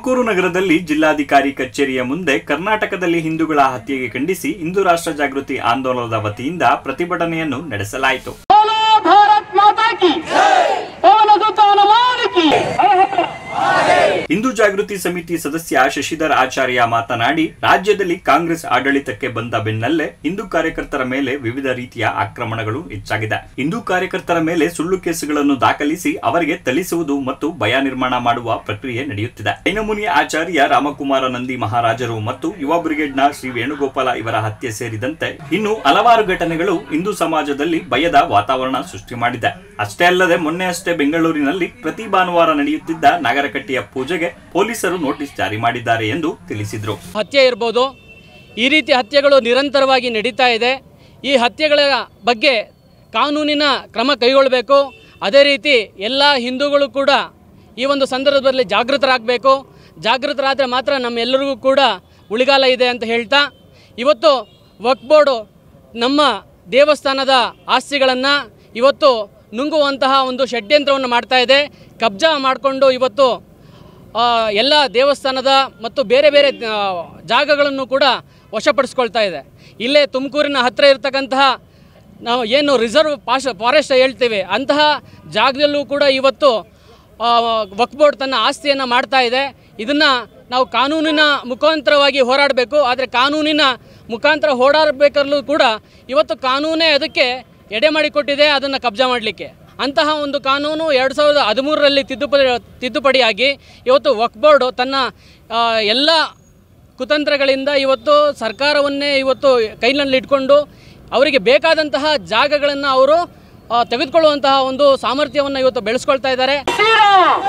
ತುಮಕೂರು ನಗರದಲ್ಲಿ ಜಿಲ್ಲಾಧಿಕಾರಿ ಕಚೇರಿಯ ಮುಂದೆ ಕರ್ನಾಟಕದಲ್ಲಿ ಹಿಂದೂಗಳ ಹತ್ಯೆಗೆ ಖಂಡಿಸಿ ಹಿಂದೂ ರಾಷ್ಟ್ರ ಜಾಗೃತಿ ಆಂದೋಲನದ ವತಿಯಿಂದ ಪ್ರತಿಭಟನೆಯನ್ನು ನಡೆಸಲಾಯಿತು बोलो भारत माता की पवन सुत हनुमान की ಹಿಂದೂ ಜಾಗೃತಿ ಸಮಿತಿ ಸದಸ್ಯ ಶಶಿಧರ್ ಆಚಾರ್ಯ ಮಾತನಾಡಿ ರಾಜ್ಯದಲ್ಲಿ ಕಾಂಗ್ರೆಸ್ ಆಡಳಿತಕ್ಕೆ ಬಂದ ಬೆನ್ನಲ್ಲೇ ಹಿಂದೂ ಕಾರ್ಯಕರ್ತರ ಮೇಲೆ ವಿವಿಧ ರೀತಿಯ ಆಕ್ರಮಣಗಳು ಹೆಚ್ಚಾಗಿದೆ ಹಿಂದೂ ಕಾರ್ಯಕರ್ತರ ಮೇಲೆ ಸುಳ್ಳು ಕೇಸುಗಳನ್ನು ದಾಖಲಿಸಿ ಅವರಿಗೆ ಥಳಿಸುವುದು ಮತ್ತು ಭಯ ನಿರ್ಮಾಣ ಮಾಡುವ ಪ್ರಕ್ರಿಯೆ ನಡೆಯುತ್ತಿದೆ ಜೈನಮುನಿ ಆಚಾರ್ಯ ರಾಮಕುಮಾರ ನಂದಿ ಮಹಾರಾಜರು ಮತ್ತು ಯುವ ಬ್ರಿಗೇಡ್ನ ಶ್ರೀ ವೇಣುಗೋಪಾಲ ಇವರ ಹತ್ಯೆ ಸೇರಿದಂತೆ ಇನ್ನು ಹಲವಾರು ಘಟನೆಗಳು ಹಿಂದೂ ಸಮಾಜದಲ್ಲಿ ಭಯದ ವಾತಾವರಣ ಸೃಷ್ಟಿ ಮಾಡಿದೆ ಅಷ್ಟೇ ಅಲ್ಲದೆ ಮೊನ್ನೆ ಅಷ್ಟೇ ಬೆಂಗಳೂರಿನಲ್ಲಿ ಪ್ರತಿ ಭಾನುವಾರ ನಡೆಯುತ್ತಿದ್ದ ನಾಗರಕಟ್ಟೆಯ ಪೂಜೆಗೆ ಪೊಲೀಸರು ನೋಟಿಸ್ ಜಾರಿ ಮಾಡಿದ್ದಾರೆ ಎಂದು ತಿಳಿಸಿದ್ರು ಹತ್ಯೆ ಇರ್ಬೋದು ಈ ರೀತಿ ಹತ್ಯೆಗಳು ನಿರಂತರವಾಗಿ ನಡೀತಾ ಇದೆ ಈ ಹತ್ಯೆಗಳ ಬಗ್ಗೆ ಕಾನೂನಿನ ಕ್ರಮ ಕೈಗೊಳ್ಳಬೇಕು ಅದೇ ರೀತಿ ಎಲ್ಲ ಹಿಂದೂಗಳು ಕೂಡ ಈ ಒಂದು ಸಂದರ್ಭದಲ್ಲಿ ಜಾಗೃತರಾಗಬೇಕು ಜಾಗೃತರಾದರೆ ಮಾತ್ರ ನಮ್ಮೆಲ್ಲರಿಗೂ ಕೂಡ ಉಳಿಗಾಲ ಇದೆ ಅಂತ ಹೇಳ್ತಾ ಇವತ್ತು ವಕ್ಫ್ ಬೋರ್ಡು ನಮ್ಮ ದೇವಸ್ಥಾನದ ಆಸ್ತಿಗಳನ್ನು ಇವತ್ತು ನುಂಗುವಂತಹ ಒಂದು ಷಡ್ಯಂತ್ರವನ್ನು ಮಾಡ್ತಾ ಇದೆ ಕಬ್ಜಾ ಮಾಡಿಕೊಂಡು ಇವತ್ತು ಆ, ಎಲ್ಲ ದೇವಸ್ಥಾನದ ಮತ್ತು ಬೇರೆ ಬೇರೆ ಆ, ಜಾಗಗಳನ್ನು ಕೂಡ ವಶಪಡಿಸ್ಕೊಳ್ತಾ ಇದೆ ಇಲ್ಲೇ ತುಮಕೂರಿನ ಹತ್ತಿರ ಇರತಕ್ಕಂತಹ ನಾವು ಏನು ರಿಸರ್ವ್ ಪಾಶ ಫಾರೆಸ್ಟ್ ಹೇಳ್ತೇವೆ ಅಂತಹ ಜಾಗದಲ್ಲೂ ಕೂಡ ಇವತ್ತು ಆ, ವಕ್ಫ್ ಬೋರ್ಡ್ ತನ್ನ ಆಸ್ತಿಯನ್ನು ಮಾಡ್ತಾ ಇದೆ ಇದನ್ನು ನಾವು ಕಾನೂನಿನ ಮುಖಾಂತರವಾಗಿ ಹೋರಾಡಬೇಕು ಆದರೆ ಕಾನೂನಿನ ಮುಖಾಂತರ ಹೋರಾಡಬೇಕಾದ್ರೂ ಕೂಡ ಇವತ್ತು ಕಾನೂನೇ ಅದಕ್ಕೆ ಎಡೆ ಮಾಡಿಕೊಟ್ಟಿದೆ ಅದನ್ನು ಕಬ್ಜಾ ಮಾಡಲಿಕ್ಕೆ ಅಂತಹ ಒಂದು ಕಾನೂನು ಎರಡು ಸಾವಿರದ ಹದಿಮೂರರಲ್ಲಿ ತಿದ್ದುಪಡಿ ತಿದ್ದುಪಡಿಯಾಗಿ ಇವತ್ತು ವಕ್ಫ್ ಬೋರ್ಡು ತನ್ನ ಆ, ಎಲ್ಲ ಕುತಂತ್ರಗಳಿಂದ ಇವತ್ತು ಸರ್ಕಾರವನ್ನೇ ಇವತ್ತು ಕೈನಲ್ಲಿ ಇಟ್ಕೊಂಡು ಅವರಿಗೆ ಬೇಕಾದಂತಹ ಜಾಗಗಳನ್ನು ಅವರು ಆ, ತೆಗೆದುಕೊಳ್ಳುವಂತಹ ಒಂದು ಸಾಮರ್ಥ್ಯವನ್ನು ಇವತ್ತು ಬೆಳೆಸ್ಕೊಳ್ತಾ ಇದ್ದಾರೆ श्री राम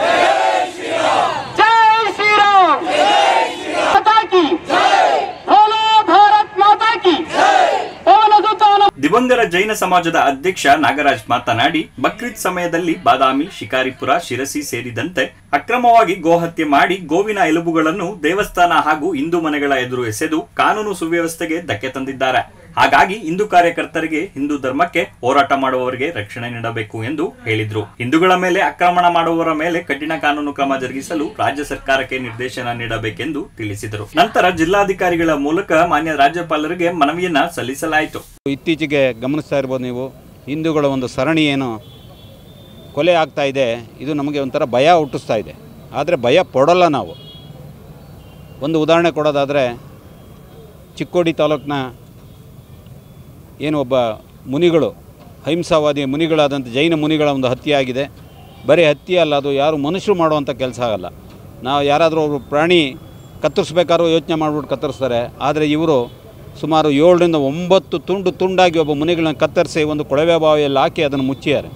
जय श्री राम माता की बोलो भारत माता की पवन सुत हनुमान ದಿವಂಗರ ಜೈನ ಸಮಾಜದ ಅಧ್ಯಕ್ಷ ನಾಗರಾಜ್ ಮಾತನಾಡಿ ಬಕ್ರೀದ್ ಸಮಯದಲ್ಲಿ ಬಾದಾಮಿ ಶಿಕಾರಿಪುರ ಶಿರಸಿ ಸೇರಿದಂತೆ ಅಕ್ರಮವಾಗಿ ಗೋಹತ್ಯೆ ಮಾಡಿ ಗೋವಿನ ಎಲುಬುಗಳನ್ನು ದೇವಸ್ಥಾನ ಹಾಗೂ ಹಿಂದೂ ಮನೆಗಳ ಎದುರು ಎಸೆದು ಕಾನೂನು ಸುವ್ಯವಸ್ಥೆಗೆ ಧಕ್ಕೆ ತಂದಿದ್ದಾರೆ ಹಾಗಾಗಿ ಹಿಂದೂ ಕಾರ್ಯಕರ್ತರಿಗೆ ಹಿಂದೂ ಧರ್ಮಕ್ಕೆ ಹೋರಾಟ ಮಾಡುವವರಿಗೆ ರಕ್ಷಣೆ ನೀಡಬೇಕು ಎಂದು ಹೇಳಿದ್ರು ಹಿಂದೂಗಳ ಮೇಲೆ ಆಕ್ರಮಣ ಮಾಡುವವರ ಮೇಲೆ ಕಠಿಣ ಕಾನೂನು ಕ್ರಮ ಜರುಗಿಸಲು ರಾಜ್ಯ ಸರ್ಕಾರಕ್ಕೆ ನಿರ್ದೇಶನ ನೀಡಬೇಕೆಂದು ತಿಳಿಸಿದರು ನಂತರ ಜಿಲ್ಲಾಧಿಕಾರಿಗಳ ಮೂಲಕ ಮಾನ್ಯ ರಾಜ್ಯಪಾಲರಿಗೆ ಮನವಿಯನ್ನ ಸಲ್ಲಿಸಲಾಯಿತು ಇತ್ತೀಚೆಗೆ ಗಮನಿಸ್ತಾ ಇರ್ಬೋದು ನೀವು ಹಿಂದೂಗಳ ಒಂದು ಸರಣಿ ಏನು ಕೊಲೆ ಆಗ್ತಾ ಇದೆ ಇದು ನಮಗೆ ಒಂಥರ ಭಯ ಹುಟ್ಟಿಸ್ತಾ ಇದೆ ಆದರೆ ಭಯ ಪಡೋಲ್ಲ ನಾವು ಒಂದು ಉದಾಹರಣೆ ಕೊಡೋದಾದರೆ ಚಿಕ್ಕೋಡಿ ತಾಲೂಕಿನ ಏನು ಒಬ್ಬ ಮುನಿಗಳು ಅಹಿಂಸಾವಾದಿ ಮುನಿಗಳಾದಂಥ ಜೈನ ಮುನಿಗಳ ಒಂದು ಹತ್ಯೆ ಆಗಿದೆ ಬರೀ ಹತ್ಯೆ ಅಲ್ಲ ಅದು ಯಾರು ಮನುಷ್ಯರು ಮಾಡುವಂಥ ಕೆಲಸ ಆಗಲ್ಲ ನಾವು ಯಾರಾದರೂ ಒಬ್ಬರು ಪ್ರಾಣಿ ಕತ್ತರಿಸ್ಬೇಕಾದ್ರೂ ಯೋಚನೆ ಮಾಡಿಬಿಟ್ಟು ಕತ್ತರಿಸ್ತಾರೆ ಆದರೆ ಇವರು ಸುಮಾರು ಏಳರಿಂದ ಒಂಬತ್ತು ತುಂಡು ತುಂಡಾಗಿ ಒಬ್ಬ ಮುನಿಗಳನ್ನ ಕತ್ತರಿಸಿ ಒಂದು ಕೊಳವೆ ಬಾವಿಯಲ್ಲಿ ಹಾಕಿ ಅದನ್ನು ಮುಚ್ಚಿದ್ದಾರೆ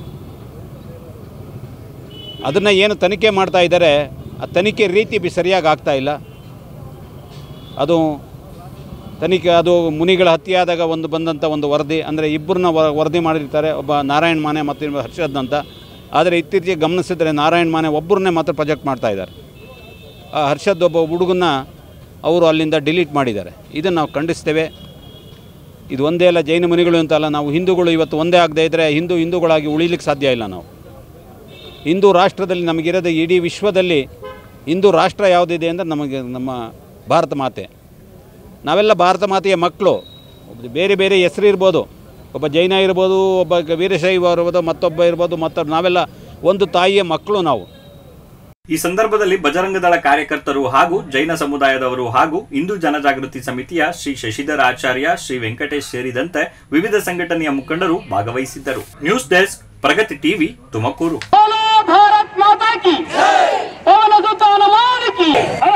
ಅದನ್ನು ಏನು ತನಿಖೆ ಮಾಡ್ತಾ ಇದ್ದಾರೆ ಆ ತನಿಖೆ ರೀತಿ ಬಿ ಸರಿಯಾಗಿ ಆಗ್ತಾ ಇಲ್ಲ ಅದು ತನಿಖೆ ಅದು ಮುನಿಗಳ ಹತ್ಯೆ ಆದಾಗ ಒಂದು ಬಂದಂಥ ಒಂದು ವರದಿ ಅಂದರೆ ಇಬ್ಬರನ್ನ ವರದಿ ಮಾಡಿರ್ತಾರೆ ಒಬ್ಬ ನಾರಾಯಣ್ ಮಾನೆ ಮತ್ತು ಇನ್ನೊಬ್ಬ ಹರ್ಷದ್ ಅಂತ ಆದರೆ ಇತ್ತೀಚೆಗೆ ಗಮನಿಸಿದರೆ ನಾರಾಯಣ್ ಮಾನೆ ಒಬ್ಬರನ್ನೇ ಮಾತ್ರ ಪ್ರೊಜೆಕ್ಟ್ ಮಾಡ್ತಾ ಇದ್ದಾರೆ ಆ ಹರ್ಷದ್ ಒಬ್ಬ ಹುಡುಗನ್ನ ಅವರು ಅಲ್ಲಿಂದ ಡಿಲೀಟ್ ಮಾಡಿದ್ದಾರೆ ಇದನ್ನು ನಾವು ಖಂಡಿಸ್ತೇವೆ ಇದು ಒಂದೇ ಅಲ್ಲ ಜೈನ ಮುನಿಗಳು ಅಂತಲ್ಲ ನಾವು ಹಿಂದೂಗಳು ಇವತ್ತು ಒಂದೇ ಆಗದೇ ಇದ್ದರೆ ಹಿಂದೂ ಹಿಂದೂಗಳಾಗಿ ಉಳಿಲಿಕ್ಕೆ ಸಾಧ್ಯ ಇಲ್ಲ ನಾವು ಹಿಂದೂ ರಾಷ್ಟ್ರದಲ್ಲಿ ನಮಗಿರೋದು ಇಡೀ ವಿಶ್ವದಲ್ಲಿ ಹಿಂದೂ ರಾಷ್ಟ್ರ ಯಾವುದಿದೆ ಅಂದರೆ ನಮಗೆ ನಮ್ಮ ಭಾರತ ಮಾತೆ ನಾವೆಲ್ಲ ಭಾರತ ಮಾತೆಯ ಮಕ್ಕಳು ಒಬ್ಬ ಬೇರೆ ಬೇರೆ ಹೆಸರು ಇರ್ಬೋದು ಒಬ್ಬ ಜೈನ ಇರ್ಬೋದು ಒಬ್ಬ ವೀರಶೈವ ಇರ್ಬೋದು ಮತ್ತೊಬ್ಬ ಇರ್ಬೋದು ಮತ್ತೊಬ್ಬ ನಾವೆಲ್ಲ ಒಂದು ತಾಯಿಯ ಮಕ್ಕಳು ನಾವು ಈ ಸಂದರ್ಭದಲ್ಲಿ ಬಜರಂಗದಳ ಕಾರ್ಯಕರ್ತರು ಹಾಗೂ ಜೈನ ಸಮುದಾಯದವರು ಹಾಗೂ ಹಿಂದೂ ಜನಜಾಗೃತಿ ಸಮಿತಿಯ ಶ್ರೀ ಶಶಿಧರ ಆಚಾರ್ಯ ಶ್ರೀ ವೆಂಕಟೇಶ್ ಸೇರಿದಂತೆ ವಿವಿಧ ಸಂಘಟನೆಯ ಮುಖಂಡರು ಭಾಗವಹಿಸಿದ್ದರು news desk Pragati TV Tumakuru बोलो भारत माता की पवन सुत हनुमान की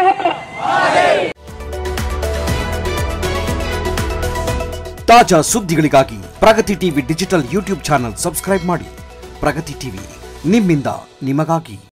ತಾಜಾ ಸುದ್ದಿಗಳಿಗಾಗಿ Pragati TV digital YouTube channel subscribe ಮಾಡಿ ಪ್ರಗತಿ ಟಿವಿ ನಿಮ್ಮಿಂದ ನಿಮಗಾಗಿ